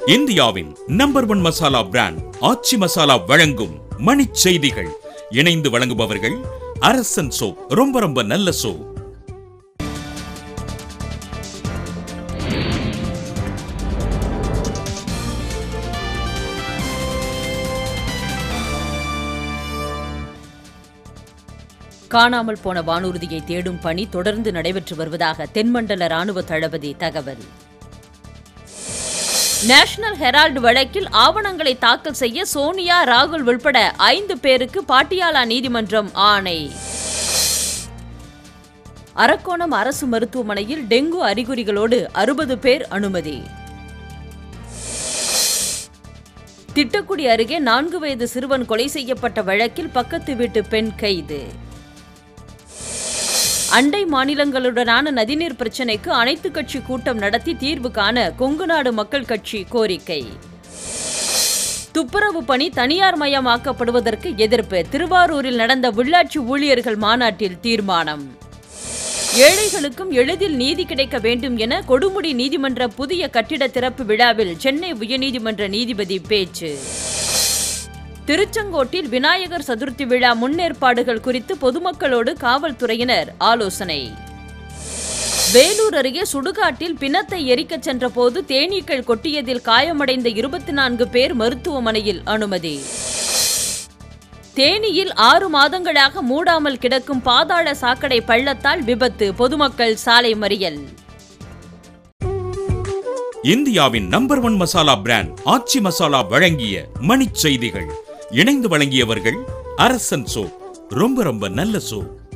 இந்தியாவின் number one masala brand Aachi masala வழங்கும் மணிச் செய்திகள் இணைந்து வழங்குபவர்கள் அரசன் சோ ரொம்ப ரொம்ப நல்ல சோ காணாமல் போன வானூர்தியை தேடும் பணி தொடர்ந்து நடைபெற்று வருவதாக தென்மண்டல ராணுவ தளபதி தகவல் நேஷனல் ஹெரால்டு வழக்கில் ஆவணங்களை தாக்கல் செய்ய சோனியா ராகுல் உள்பட ஐந்து பேருக்கு பாட்டியாலா நீதிமன்றம் ஆணை அரக்கோணம் அரசு மருத்துவமனையில் டெங்கு அறிகுறிகளோடு அறுபது பேர் அனுமதி திட்டக்குடி அருகே நான்கு வயது சிறுவன் கொலை செய்யப்பட்ட வழக்கில் பக்கத்து வீட்டு பெண் கைது அண்டை மாநிலங்களுடனான நதிநீர் பிரச்சினைக்கு அனைத்து கட்சி கூட்டம் நடத்தி தீர்வு காண கொங்கு நாடு மக்கள் கட்சி கோரிக்கை துப்புரவு பணி தனியார் மயமாக்கப்படுவதற்கு எதிர்ப்பு திருவாரூரில் நடந்த உள்ளாட்சி ஊழியர்கள் மாநாட்டில் தீர்மானம் ஏழைகளுக்கும் எளிதில் நீதி கிடைக்க வேண்டும் என கொடுமுடி நீதிமன்ற புதிய கட்டிட திறப்பு விழாவில் சென்னை உயர்நீதிமன்ற நீதிபதி பேச்சு திருச்செங்கோட்டில் விநாயகர் சதுர்த்தி விழா முன்னேற்பாடுகள் குறித்து பொதுமக்களோடு காவல்துறையினர் ஆலோசனை வேலூர் அருகே சுடுகாட்டில் பிணத்தை எரிக்கச் சென்றபோது தேனீக்கள் கொட்டியதில் காயமடைந்த இருபத்தி நான்கு பேர் மருத்துவமனையில் அனுமதி தேனியில் ஆறு மாதங்களாக மூடாமல் கிடக்கும் பாதாள சாக்கடை பள்ளத்தால் விபத்து பொதுமக்கள் சாலை மறியல் இந்தியாவின் number one masala brand Aachi masala வழங்கிய மணிச் செய்திகள் இணைந்து வழங்கியவர்கள் அரசன் சோ ரொம்ப ரொம்ப நல்ல சோ